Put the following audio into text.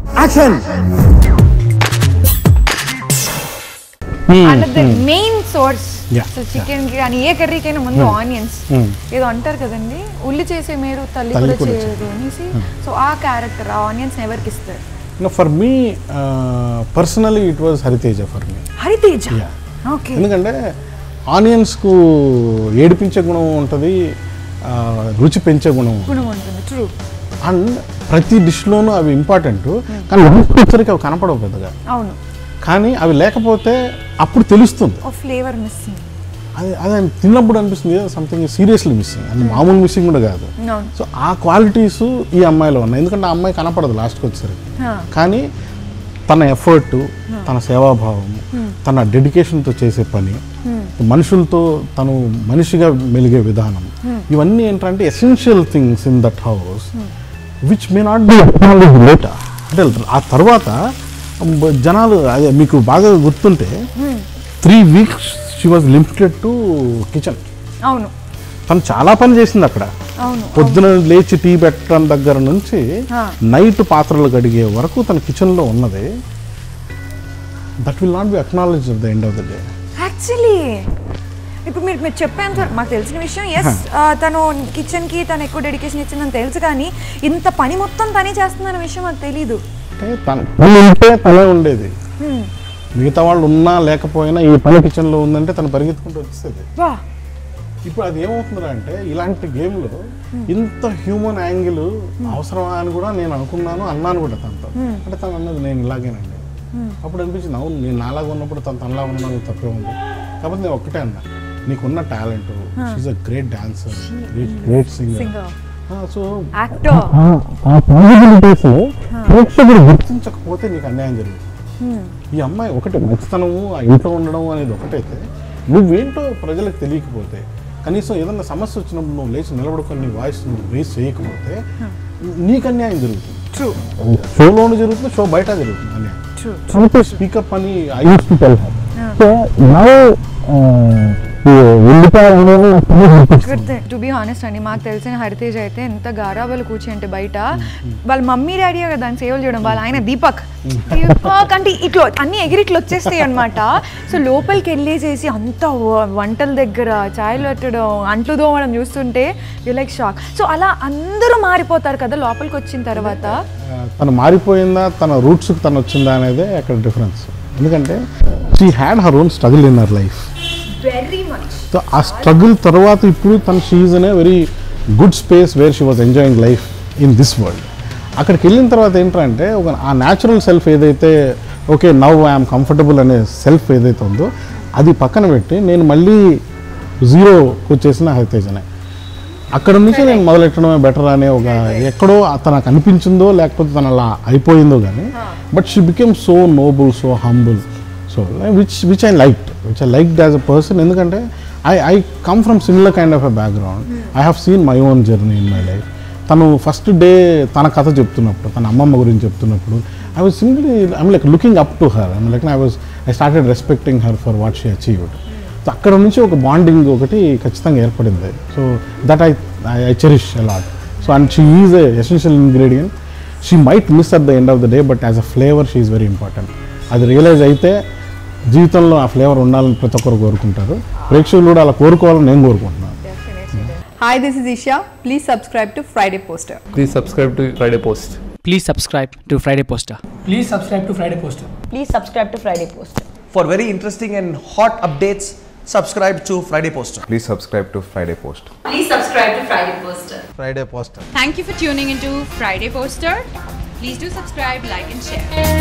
Action అంటే main source Yeah, so chicken కి కానీ ఏ కర్రీకైనా ముందు ఆనియన్స్ ఏదో అంటారు కదండి ఉల్లి చేసే మీరు తల్లి తల్లి కూడా కూడా చేయదు అనేసి సో ఆ క్యారెక్టర్ ఆ ఆనియన్స్ ఎవరికి ఇస్తారు No, for me, uh, personally, it was Hariteja for me. Hariteja Yeah. Okay ఎందుకంటే ఆనియన్స్కు ఏడిపించే గుణం ఉంటుంది ఆ, రుచి పెంచే గుణం ఉంటుంది గుణం ఉంటుంది ట్రూ అండ్ ప్రతి డిష్లోనూ అవి ఇంపార్టెంట్ కానీ వచ్చరికి అవి కనపడవు పెద్దగా అవును కానీ అవి లేకపోతే అప్పుడు తెలుస్తుంది ఓ ఫ్లేవర్ మిస్సింగ్ అది అది తిన్నప్పుడు అనిపిస్తుంది సంథింగ్ సీరియస్లీ మిస్సింగ్ అది మామూలు మిస్సింగ్ కూడా కాదు అవును సో ఆ క్వాలిటీస్ ఈ అమ్మాయిలో ఉన్నాయి ఎందుకంటే ఆ అమ్మాయి కనపడదు లాస్ట్కి వచ్చేసరికి Huh. కానీ తన ఎఫర్ట్ తన సేవాభావం తన డెడికేషన్తో చేసే పని మనుషులతో తను మనిషిగా మెలిగే విధానం ఇవన్నీ ఏంటంటే essential things in that house which may not be acknowledge later అంటే ఆ తర్వాత బ- జనాలు అదే మీకు బాగా గుర్తుంటే three weeks she was limited to kitchen అవును తను చాలా పని చేసింది అక్కడ అవును పొద్దున లేచి టీ పెట్టడం దగ్గర నుంచి ఆ. నైట్ పాత్రలు కడిగే వరకు తన కిచెన్లో ఉన్నది that will not be acknowledge at the end of the day actually ఇప్పుడు మీరు మీరు చెప్పేంత వరకు మాకు తెలిసిన విషయం ఎస్ తను కిచెన్ కి తను ఎక్కువ డెడికేషన్ ఇచ్చిందని తెలుసు కానీ ఇంత పని మొత్తం తనే చేస్తుందన్న విషయం మాకు తెలీదు అంటే తన పని ఉంటే తనే ఉండేది మిగతా వాళ్ళు ఉన్నా లేకపోయినా ఈ పని కిచెన్లో ఉందంటే తను పరిగెత్తుకుంటూ వచ్చేది వా ఇప్పుడు అది ఏమవుతుందా అంటే ఇలాంటి గేమ్లో ఇంత హ్యూమన్ యాంగిల్ అవసరమా అని కూడా నేను అనుకున్నాను అన్నాను కూడా తనతో అంటే తను అన్నది నేను ఇలాగేనండి అప్పుడు అనిపించింది అవును నేను నాలాగా ఉన్నప్పుడు తను తనలాగా ఉన్నాను తప్పే ఉంది కాకపోతే నేను ఒక్కటే అన్నా నీకున్న talent she a great dancer great great singer singer so actor uh possibilities ప్రేక్షకుడు గుర్తించకపోతే నీకు అన్యాయం జరుగుతుంది ఈ అమ్మాయి ఒకటే మంచితనము ఆ ఇంట్లో ఉండడం అనేది ఒకటైతే నువ్వేంటో ప్రజలకు తెలియకపోతే కనీసం ఏదన్నా సమస్య వచ్చినప్పుడు నువ్వు లేచి నిలబడుకొని నీ వాయిస్ నువ్వు రేస్ చేయకపోతే నీకు అన్యాయం జరుగుతుంది ట్రూ షోలోను జరుగుతుంది షో బయట జరుగుతుంది అన్యాయం ట్రూ స్పీకప్ అని I use to tell so now వెళ్ళిపోయాలనేది నాకు తెలియదు అనిపిస్తుంది. టు బి హానెస్ట్ అండి మాకు తెలిసిన హరితేజ్ అయితే ఎంత గారాబలు కూర్చి అంటే బయట వాళ్ళ మమ్మీ డాడీ కదా దాన్ని సేవలు చేయడం వాళ్ళ ఆయన దీపక్ దీపక్ అంటే ఇట్లా అన్ని ఎగిరి ఇట్లా వచ్చేస్తాయి అనమాట సో లోపలికి వెళ్ళేసేసి అంత వ- వంటల దగ్గర చాయలు పెట్టడం అంట్లు దోమడం చూస్తుంటే యూ లైక్ షాక్ సో అలా అందరూ మారిపోతారు కదా లోపలికి వచ్చిన తర్వాత ఆ, తను మారిపోయిందా తన రూట్స్కి తను వచ్చిందా అనేదే అక్కడ డిఫరెన్స్ ఎందుకంటే she had her own struggle in her life very much so uh struggle తర్వాత ఇప్పుడు తన షీజ్ అనే very good space where she was enjoying life in this world అక్కడికి వెళ్ళిన తర్వాత ఏంటంటే ఒక ఆ న్యాచురల్ సెల్ఫ్ ఏదైతే ఓకే నవ్ ఐఎమ్ కంఫర్టబుల్ అనే సెల్ఫ్ ఏదైతే ఉందో అది పక్కన పెట్టి నేను మళ్ళీ జీరోకి వచ్చేసిన హరితేజనే అక్కడ నుంచి నేను మొదలెట్టడమే బెటర్ అనే ఒక ఎక్కడో తనకు అనిపించిందో లేకపోతే తను అలా అయిపోయిందో కానీ but she became so noble so humble so which which I liked which I liked as a person ఎందుకంటే I I come from similar kind of a background I have seen my own journey in my life తను first day తన కథ చెప్తున్నప్పుడు తన అమ్మమ్మ గురించి చెప్తున్నప్పుడు I was simply I'm like looking up to her I'm like I was I started respecting her for what she achieved so అక్కడ నుంచి ఒక బాండింగ్ ఒకటి ఖచ్చితంగా ఏర్పడింది so that I I cherish a lot so and she is a essential ingredient she might miss at the end of the day but as a flavour she is very important అది realise అయితే జీవితంలో ఆ flavour ఉండాలని ప్రతి ఒక్కరు కోరుకుంటారు ప్రేక్షకులు కూడా అలా కోరుకోవాలని నేను కోరుకుంటున్నాను Hi, this is Isha. Please subscribe to Friday Poster. Please subscribe to Friday Post. Please subscribe to Friday Poster. Please subscribe to Friday Poster. Please subscribe to Friday Post. For very interesting and hot updates, subscribe to Friday Poster. Please subscribe to Friday Post. Please subscribe to Friday Poster. Friday Poster. Thank you for tuning into Friday Poster. Please do subscribe, like, and share.